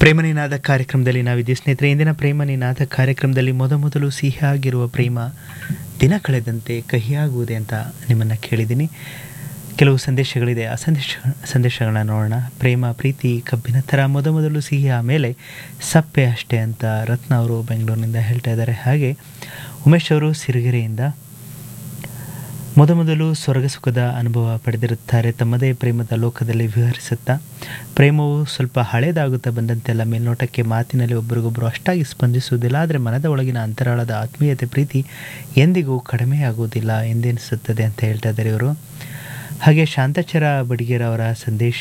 ಪ್ರೇಮ ನಿನಾದ ಕಾರ್ಯಕ್ರಮದಲ್ಲಿ ನಾವಿದ್ದೀವಿ ಸ್ನೇಹಿತರೆ ಇಂದಿನ ಪ್ರೇಮ ನಿನಾದ ಕಾರ್ಯಕ್ರಮದಲ್ಲಿ ಮೊದಮೊದಲು ಸಿಹಿಯಾಗಿರುವ ಪ್ರೇಮ ದಿನ ಕಳೆದಂತೆ ಕಹಿಯಾಗುವುದೇ ಅಂತ ನಿಮ್ಮನ್ನು ಕೇಳಿದ್ದೀನಿ ಕೆಲವು ಸಂದೇಶಗಳಿದೆ ಆ ಸಂದೇಶ ಸಂದೇಶಗಳನ್ನ ನೋಡೋಣ ಪ್ರೇಮ ಪ್ರೀತಿ ಕಬ್ಬಿನ ಥರ ಮೊದಮೊದಲು ಸಿಹಿ ಆಮೇಲೆ ಸಪ್ಪೆ ಅಷ್ಟೇ ಅಂತ ರತ್ನ ಅವರು ಬೆಂಗಳೂರಿನಿಂದ ಹೇಳ್ತಾ ಇದ್ದಾರೆ ಹಾಗೆ ಉಮೇಶ್ ಅವರು ಸಿರಿಗೆರೆಯಿಂದ ಮೊದಮೊದಲು ಸ್ವರ್ಗ ಸುಖದ ಅನುಭವ ಪಡೆದಿರುತ್ತಾರೆ ತಮ್ಮದೇ ಪ್ರೇಮದ ಲೋಕದಲ್ಲಿ ವಿಹರಿಸುತ್ತಾ ಪ್ರೇಮವು ಸ್ವಲ್ಪ ಹಳೇದಾಗುತ್ತಾ ಬಂದಂತೆಲ್ಲ ಮೇಲ್ನೋಟಕ್ಕೆ ಮಾತಿನಲ್ಲಿ ಒಬ್ಬರಿಗೊಬ್ಬರು ಅಷ್ಟಾಗಿ ಸ್ಪಂದಿಸುವುದಿಲ್ಲ ಆದರೆ ಮನದ ಒಳಗಿನ ಅಂತರಾಳದ ಆತ್ಮೀಯತೆ ಪ್ರೀತಿ ಎಂದಿಗೂ ಕಡಿಮೆಯಾಗುವುದಿಲ್ಲ ಎಂದೆನಿಸುತ್ತದೆ ಅಂತ ಹೇಳ್ತಾ ಇದ್ದಾರೆ ಇವರು ಹಾಗೆ ಶಾಂತಚರ ಬಡಿಗೇರ ಅವರ ಸಂದೇಶ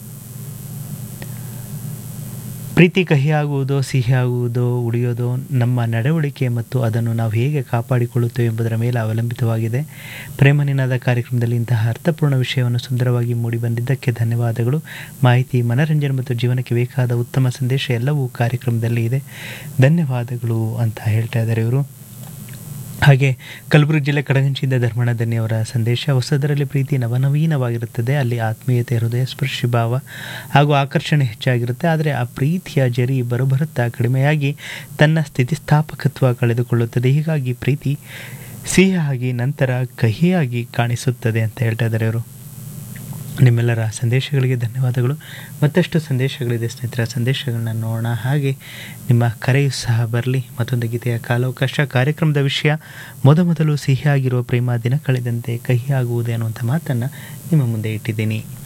ಪ್ರೀತಿ ಕಹಿಯಾಗುವುದೋ ಸಿಹಿಯಾಗುವುದೋ ಉಳಿಯೋದೋ ನಮ್ಮ ನಡವಳಿಕೆ ಮತ್ತು ಅದನ್ನು ನಾವು ಹೇಗೆ ಕಾಪಾಡಿಕೊಳ್ಳುತ್ತೇವೆ ಎಂಬುದರ ಮೇಲೆ ಅವಲಂಬಿತವಾಗಿದೆ ಪ್ರೇಮನಿನಾದ ಕಾರ್ಯಕ್ರಮದಲ್ಲಿ ಇಂತಹ ಅರ್ಥಪೂರ್ಣ ವಿಷಯವನ್ನು ಸುಂದರವಾಗಿ ಮೂಡಿಬಂದಿದ್ದಕ್ಕೆ ಧನ್ಯವಾದಗಳು ಮಾಹಿತಿ ಮನರಂಜನೆ ಮತ್ತು ಜೀವನಕ್ಕೆ ಬೇಕಾದ ಉತ್ತಮ ಸಂದೇಶ ಎಲ್ಲವೂ ಕಾರ್ಯಕ್ರಮದಲ್ಲಿ ಇದೆ ಧನ್ಯವಾದಗಳು ಅಂತ ಹೇಳ್ತಾ ಇದ್ದಾರೆ ಇವರು ಹಾಗೆ ಕಲಬುರಗಿ ಜಿಲ್ಲೆ ಕಡಗಂಚಿಯಿಂದ ಧರ್ಮಣ ಧನ್ಯ ಅವರ ಸಂದೇಶ ಹೊಸದರಲ್ಲಿ ಪ್ರೀತಿ ನವನವೀನವಾಗಿರುತ್ತದೆ ಅಲ್ಲಿ ಆತ್ಮೀಯತೆ ಹೃದಯ ಸ್ಪರ್ಶಿ ಭಾವ ಹಾಗೂ ಆಕರ್ಷಣೆ ಹೆಚ್ಚಾಗಿರುತ್ತೆ ಆದರೆ ಆ ಪ್ರೀತಿಯ ಜರಿ ಬರುಬರುತ್ತಾ ಕಡಿಮೆಯಾಗಿ ತನ್ನ ಸ್ಥಿತಿಸ್ಥಾಪಕತ್ವ ಕಳೆದುಕೊಳ್ಳುತ್ತದೆ ಹೀಗಾಗಿ ಪ್ರೀತಿ ಸಿಹಿಯಾಗಿ ನಂತರ ಕಹಿಯಾಗಿ ಕಾಣಿಸುತ್ತದೆ ಅಂತ ಹೇಳ್ತಾ ಇದ್ದಾರೆ ಅವರು ನಿಮ್ಮೆಲ್ಲರ ಸಂದೇಶಗಳಿಗೆ ಧನ್ಯವಾದಗಳು ಮತ್ತಷ್ಟು ಸಂದೇಶಗಳಿದೆ ಸ್ನೇಹಿತರ ಸಂದೇಶಗಳನ್ನ ನೋಡೋಣ ಹಾಗೆ ನಿಮ್ಮ ಕರೆಯು ಸಹ ಬರಲಿ ಮತ್ತೊಂದು ಗೀತೆಯ ಕಾಲಾವಕಾಶ ಕಾರ್ಯಕ್ರಮದ ವಿಷಯ ಮೊದಮೊದಲು ಸಿಹಿಯಾಗಿರುವ ಪ್ರೇಮ ದಿನ ಕಳೆದಂತೆ ಕಹಿಯಾಗುವುದೇ ಅನ್ನುವಂಥ ಮಾತನ್ನು ನಿಮ್ಮ ಮುಂದೆ ಇಟ್ಟಿದ್ದೀನಿ